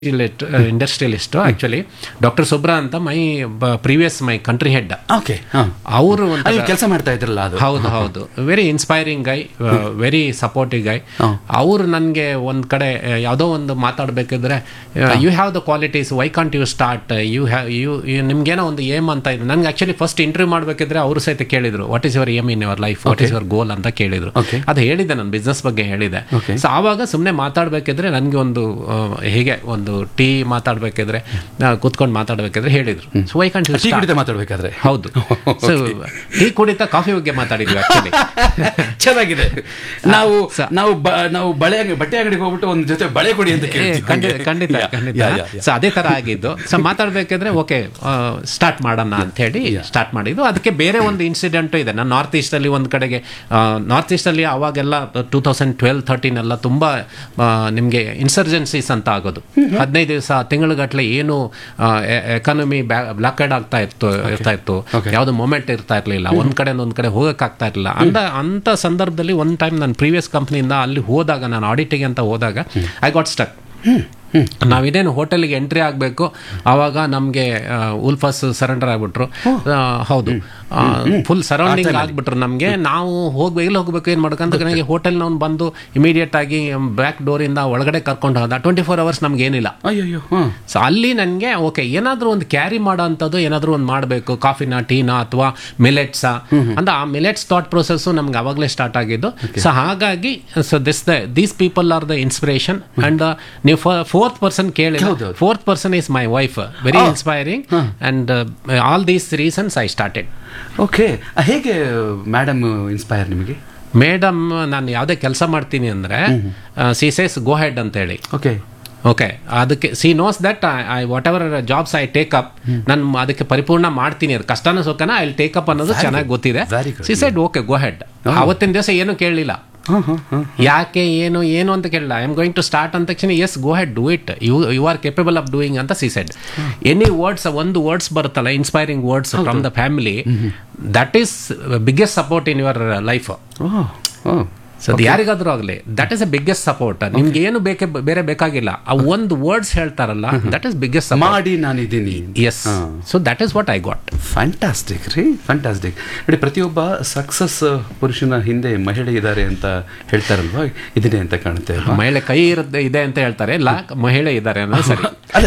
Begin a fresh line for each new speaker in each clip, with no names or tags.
Industrialist actually doctor Subra ಅಂತ my previous my country head
okay ಹಾಂ
ಅವರು
ನೀವು ಕೆಲಸ ಮಾಡ್ತಾ ಇದ್ರಲ್ಲ ಅದು
ಹೌದು ಹೌದು very inspiring guy very supportive guy
hmm.
ಅವರು ನನಗೆ ಒಂದು ಕಡೆ ಆ, ಯಾವುದೋ ಒಂದು ಮಾತಾಡಬೇಕಿದ್ರೆ you have the qualities why can't you start you have you ನಿಮ್ಗೇನೋ ಒಂದು ಏಮ್ ಅಂತ ಇದೆ ನನಗೆ ಆಕ್ಚುಲಿ ಫಸ್ಟ್ ಇಂಟರ್ವ್ಯೂ ಮಾಡಬೇಕಿದ್ರೆ ಅವರು ಸಹಿತ ಕೇಳಿದ್ರು what is your aim in your life what is your goal ಅಂತ ಕೇಳಿದ್ರು
Okay.
ಅದು ಹೇಳಿದೆ ನಾನು ಬಿಸ್ನೆಸ್ ಬಗ್ಗೆ ಹೇಳಿದೆ
Okay.
ಸೊ ಆವಾಗ ಸುಮ್ಮನೆ ಮಾತಾಡಬೇಕಿದ್ರೆ ನನಗೆ ಒಂದು ಆ, ಹೀಗೆ ಒಂದು ಟೀ ಮಾತಾಡಬೇಕಿದ್ರೆ ಕೂತ್ಕೊಂಡು ಮಾತಾಡಬೇಕಿದ್ರೆ ಹೇಳಿದ್ರು so why can't you
tea ಕುಡಿತ ಮಾತಾಡ್ಬೇಕಾದ್ರೆ
ಹೌದು ಸೊ ಟೀ ಕುಡಿತಾ ಕಾಫಿ ಬಗ್ಗೆ ಮಾತಾಡಿದ್ವಿ ಆಕ್ಚುಲಿ
ಚೆನ್ನಾಗಿದೆ ನಾವು
ಸ-
ನಾವು ಬ- ನಾವು ಬಳೆ ಅಂಗಡಿ ಬಟ್ಟೆ ಅಂಗಡಿಗೆ ಹೋಗ್ಬಿಟ್ಟು ಒಂದು ಜೊತೆ ಬಳೆ ಕೊಡಿ ಅಂತ ಕೇಳ್ತೀವಿ
ಖಂಡಿತ ಖಂಡಿತ
ಯಾ,
ಖಂಡಿತ
ಯಾ, ಯಾ, ಯಾ.
ಸೊ ಅದೇ ತರ ಆಗಿದ್ದು ಸೊ ಮಾತಾಡ್ಬೇಕಿದ್ರೆ ಓಕೆ ಸ್ಟಾರ್ಟ್ ಮಾಡೋಣ ಅಂತ ಹೇಳಿ ಸ್ಟಾರ್ಟ್ ಮಾಡಿದ್ದು ಅದಕ್ಕೆ ಬೇರೆ ಒಂದು ಇನ್ಸಿಡೆಂಟು ಇದೆ ನಾನು ನಾರ್ತ್ ಈಸ್ಟ್ ಅಲ್ಲಿ ಒಂದು ಕಡೆಗೆ ನಾರ್ತ್ ಈಸ್ಟ್ ಅಲ್ಲಿ ಅವಾಗೆಲ್ಲ ಟೂ ತೌಸಂಡ್ ಟ್ವೆಲ್ ಥರ್ಟೀನ್ ಎಲ್ಲ ತುಂಬಾ ಆ, ನಿಮ್ಗೆ ಇನ್ಸರ್ಜೆನ್ಸೀಸ್ ಅಂತ ಆಗೋದು ಹದಿನೈದು ದಿವಸ ತಿಂಗಳುಗಟ್ಟಲೆ ಏನು ಎಕಾನಮಿ ಬ್ಲಾಕೆಡ್ ಆಗ್ತಾ ಇತ್ತು ಇರ್ತಾ ಇತ್ತು
Okay.
ಯಾವುದು ಮೂಮೆಂಟ್ ಇರ್ತಾ ಇರಲಿಲ್ಲ ಒಂದ್ ಕಡೆ ಒಂದ್ ಕಡೆ ಹೋಗಕ್ಕಾಗ್ತಾ ಇರಲಿಲ್ಲ ಅಂತ ಅಂತ ಸಂದರ್ಭದಲ್ಲಿ ಒಂದು ಟೈಮ್ ನಾನು ಪ್ರೀವಿಯಸ್ ಕಂಪ್ನಿಯಿಂದ ಅಲ್ಲಿ ಹೋದಾಗ ನಾನು ಆಡಿಟಿಗೆ ಅಂತ ಹೋದಾಗ ಐ ಗಾಟ್ ಸ್ಟಕ್ ನಾವಿದೇನು ಹೋಟೆಲ್ಗೆ ಎಂಟ್ರಿ ಆಗಬೇಕು ಆವಾಗ ನಮಗೆ ಉಲ್ಫಸ್ ಸರೆಂಡರ್ ಆಗ್ಬಿಟ್ರು ಆ, ಹೌದು ಫುಲ್ ಸರೌಂಡಿಂಗ್ ಆಗ್ಬಿಟ್ರು ನಮಗೆ ನಾವು ಹೋಗ್ಬೇಕು ಎಲ್ಲಿ ಹೋಗ್ಬೇಕು ಏನು ಮಾಡ್ಬೇಕಂತ ನನಗೆ ಹೋಟೆಲ್ನವ್ನು ಬಂದು ಇಮಿಡಿಯೇಟ್ ಆಗಿ ಬ್ಯಾಕ್ ಡೋರಿಂದ ಒಳಗಡೆ ಕರ್ಕೊಂಡು ಹೋದ ಟ್ವೆಂಟಿ ಫೋರ್ ಅವರ್ಸ್ ನಮ್ಗೆ ಏನಿಲ್ಲ
ಅಯ್ಯೋ ಹಾಂ
ಸೊ ಅಲ್ಲಿ ನನಗೆ ಓಕೆ ಏನಾದರೂ ಒಂದು ಕ್ಯಾರಿ ಮಾಡೋ ಅಂಥದ್ದು ಏನಾದರೂ ಒಂದು ಮಾಡಬೇಕು ಕಾಫಿನ ಟೀನಾ ಅಥವಾ ಮಿಲೆಟ್ಸ ಅಂತ ಆ ಮಿಲೆಟ್ಸ್ ಥಾಟ್ ಪ್ರೊಸೆಸ್ಸು ನಮ್ಗೆ ಅವಾಗಲೇ ಸ್ಟಾರ್ಟ್ ಆಗಿದ್ದು ಸೊ ಹಾಗಾಗಿ so this the these people are the inspiration and ನೀವು ಫೋರ್ತ್ ಪರ್ಸನ್ ಕೇಳಿ
ಹೌದೌದು.
Fourth person is my wife very inspiring and all these reasons I started
okay ಹೇಗೆ ಮೇಡಮ್ ಇನ್ಸ್ಪೈರ್ ನಿಮಗೆ
madam ನಾನು ಯಾವುದೇ ಕೆಲಸ ಮಾಡ್ತೀನಿ ಅಂದರೆ ಸಿ ಸೇಸ್ ಗೋ ಹೆಡ್ ಅಂತ ಹೇಳಿ
ಓಕೆ
ಓಕೆ ಅದಕ್ಕೆ see knows that I whatever jobs I take up ನಾನು ಅದಕ್ಕೆ ಪರಿಪೂರ್ಣ ಮಾಡ್ತೀನಿ ಅದು ಕಷ್ಟನ ಸುಖನ ಐ ಟೇಕ್ ಅಪ್ ಅನ್ನೋದು ಚೆನ್ನಾಗಿ ಗೊತ್ತಿದೆ
Very good.
She said okay go ahead ಅವತ್ತಿನ ದಿವಸ ಏನು ಕೇಳಲಿಲ್ಲ
ಹಾಂ ಹಾಂ ಹಾಂ
ಯಾಕೆ ಏನು ಏನು ಅಂತ ಕೇಳಿಲ್ಲ I am going to start ಅಂದ ತಕ್ಷಣ yes go ahead do it you you are capable of doing ಅಂತ ಸಿ ಸೈಡ್ ಎನಿ ವರ್ಡ್ಸ್ ಒಂದು ವರ್ಡ್ಸ್ ಬರುತ್ತಲ್ಲ inspiring words from the family that is biggest support in your life
oh oh
so ಅದು ಯಾರಿಗಾದ್ರೂ ಆಗಲಿ that is a biggest support ನಿಮ್ಗೆ ಏನು ಬೇಕೆ ಬೇರೆ ಬೇಕಾಗಿಲ್ಲ ಆ ಒಂದು ವರ್ಡ್ಸ್ ಹೇಳ್ತಾರಲ್ಲ ದಟ್ ಇಸ್ ಬಿಗ್ಗೆಸ್ಟ್ ಸಪೋರ್ಟ್
ಮಾಡಿ ನಾನಿದ್ದೀನಿ
yes so that is what I got
fantastic ರೀ ಫ್ಯಾಂಟಾಸ್ಟಿಕ್ ನೋಡಿ ಪ್ರತಿಯೊಬ್ಬ ಸಕ್ಸಸ್ ಪುರುಷನ ಹಿಂದೆ ಮಹಿಳೆ ಇದ್ದಾರೆ ಅಂತ ಹೇಳ್ತಾರಲ್ವಾ ಇದನ್ನೇ ಅಂತ ಕಾಣುತ್ತೆ ಅಲ್ವಾ
ಮಹಿಳೆ ಕೈ ಇರುತ್ತೆ ಇದೆ ಅಂತ ಹೇಳ್ತಾರೆ ಇಲ್ಲ ಮಹಿಳೆ ಇದ್ದಾರೆ ಅನ್ನೋದು ಸರಿ
ಅಲ್ಲ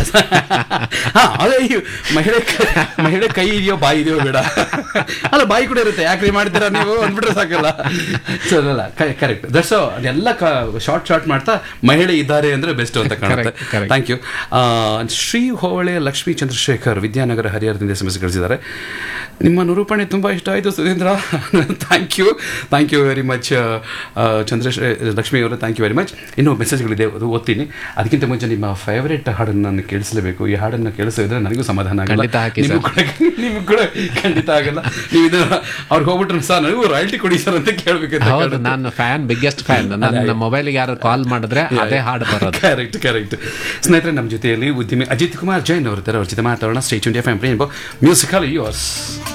ಹಾ, ಅದೇ ಈ ಮಹಿಳೆ ಕ- ಮಹಿಳೆ ಕೈ ಇದೆಯೋ ಬಾಯಿ ಇದೆಯೋ ಬೇಡ ಅಲ್ಲ ಬಾಯಿ ಕೂಡ ಇರುತ್ತೆ ಯಾಕ್ರಿ ಮಾಡ್ತೀರಾ ನೀವು ಅಂದ್ಬಿಟ್ರೆ ಸಾಕಲ್ಲ ಸೊ ಅಲ್ಲ ಕರೆಕ್ಟ್ ದಟ್ಸ್ ಅದೆಲ್ಲ ಶಾರ್ಟ್ ಶಾರ್ಟ್ ಮಾಡ್ತಾ ಮಹಿಳೆ ಇದ್ದಾರೆ ಅಂದ್ರೆ ಬೆಸ್ಟ್ ಅಂತ ಕಾಣುತ್ತೆ
Correct, correct.
Thank you Shri Hovale Lakshmi Chandrashekhar Vidyanagara ಹರಿಹರದಿಂದ ಎಸ್ ಕಳಿಸಿದ್ದಾರೆ ನಿಮ್ಮ ನಿರೂಪಣೆ ತುಂಬ ಇಷ್ಟ ಆಯಿತು Sudhindra thank you thank you very much ಚಂದ್ರಶೇ ಲಕ್ಷ್ಮಿ ಅವರೇ ಥ್ಯಾಂಕ್ ಯು ವೆರಿ ಮಚ್ ಇನ್ನೂ ಮೆಸೇಜ್ಗಳಿದೆ ಅದು ಓದ್ತೀನಿ ಅದಕ್ಕಿಂತ ಮುಂಚೆ ನಿಮ್ಮ ಫೇವರೇಟ್ ಹಾಡನ್ನು ನಾನು ಕೇಳಿಸಲೇಬೇಕು ಈ ಹಾಡನ್ನು ಕೇಳಿಸಿದ್ರೆ ನನಗೂ ಸಮಾಧಾನ ಆಗಲ್ಲ
ಖಂಡಿತ ಹಾಕಿ
ನಿಮಗೂ ಕೂಡ ನಿಮಗೂ ಕೂಡ ಖಂಡಿತ ಆಗಲ್ಲ ನೀವು ಇದನ್ನ ಅವ್ರಿಗೆ ಹೋಗ್ಬಿಟ್ರೆ ಸರ್ ನನಗೂ ರಾಯಲ್ಟಿ ಕೊಡಿ ಸರ್ ಅಂತ ಕೇಳಬೇಕಂತ
ಹೌದು ನಾನು ಫ್ಯಾನ್ ಬಿಗ್ಗೆಸ್ಟ್ ಫ್ಯಾನ್ ನನ್ನ ಮೊಬೈಲ್ಗೆ ಯಾರು ಕಾಲ್ ಮಾಡಿದ್ರೆ ಅದೇ ಹಾಡು ಬರೋದು
ಕರೆಕ್ಟ್ ಕರೆಕ್ಟ್ ಸ್ನೇಹಿತರೆ ನಮ್ಮ ಜೊತೆಯಲ್ಲಿ ಉದ್ಯಮಿ ಅಜಿತ್ ಕುಮಾರ್ ಜೈನ್ ಅವರು ಇದ್ದಾರೆ ಅವ್ರ ಜೊತೆ ಮಾತಾಡೋಣ stage India fam musical yours